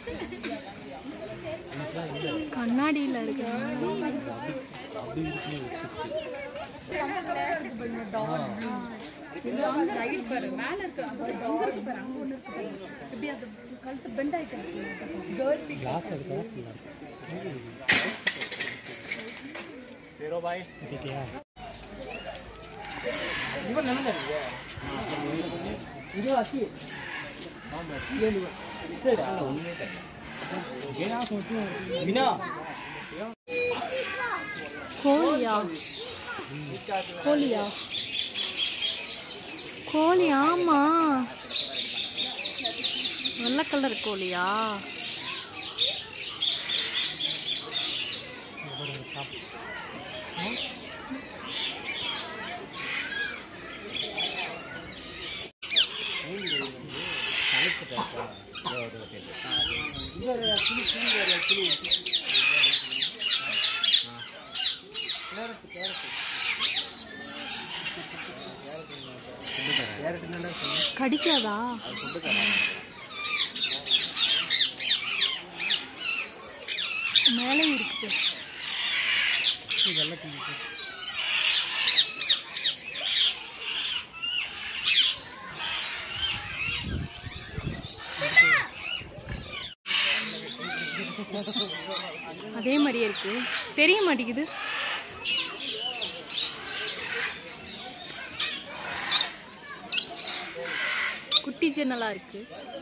கண்ணாடியில் இருக்கு கிளாஸ் எடுத்தா கேட்டியா கோழியா கோழியா கோழி ஆமா வெள்ளை கலர் கோழியா கடிக்காதா மேலே இருக்குது அதே மாதிரியே இருக்கு தெரிய மாட்டேங்குது குட்டி ஜன்னலா இருக்கு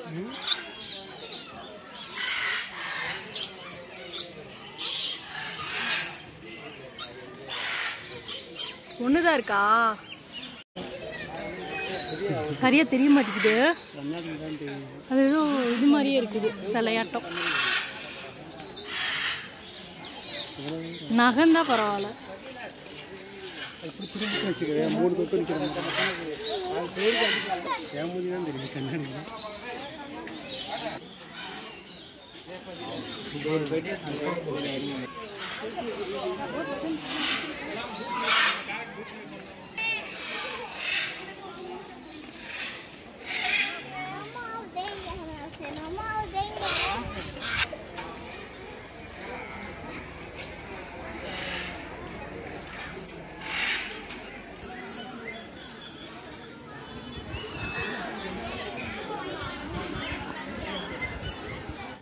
ஒண்ணுதான் இருக்கா சரியா தெரிய மாட்டேங்குது அது ஏதோ இது மாதிரியே இருக்குது சிலையாட்டம் நகந்தா பரவாயில்ல வச்சுக்கிறேன் மூணு தொட்டு நிற்கிறேன் என் மூஞ்சி தான் தெரியும் கண்ணாடியில் போயிட்டு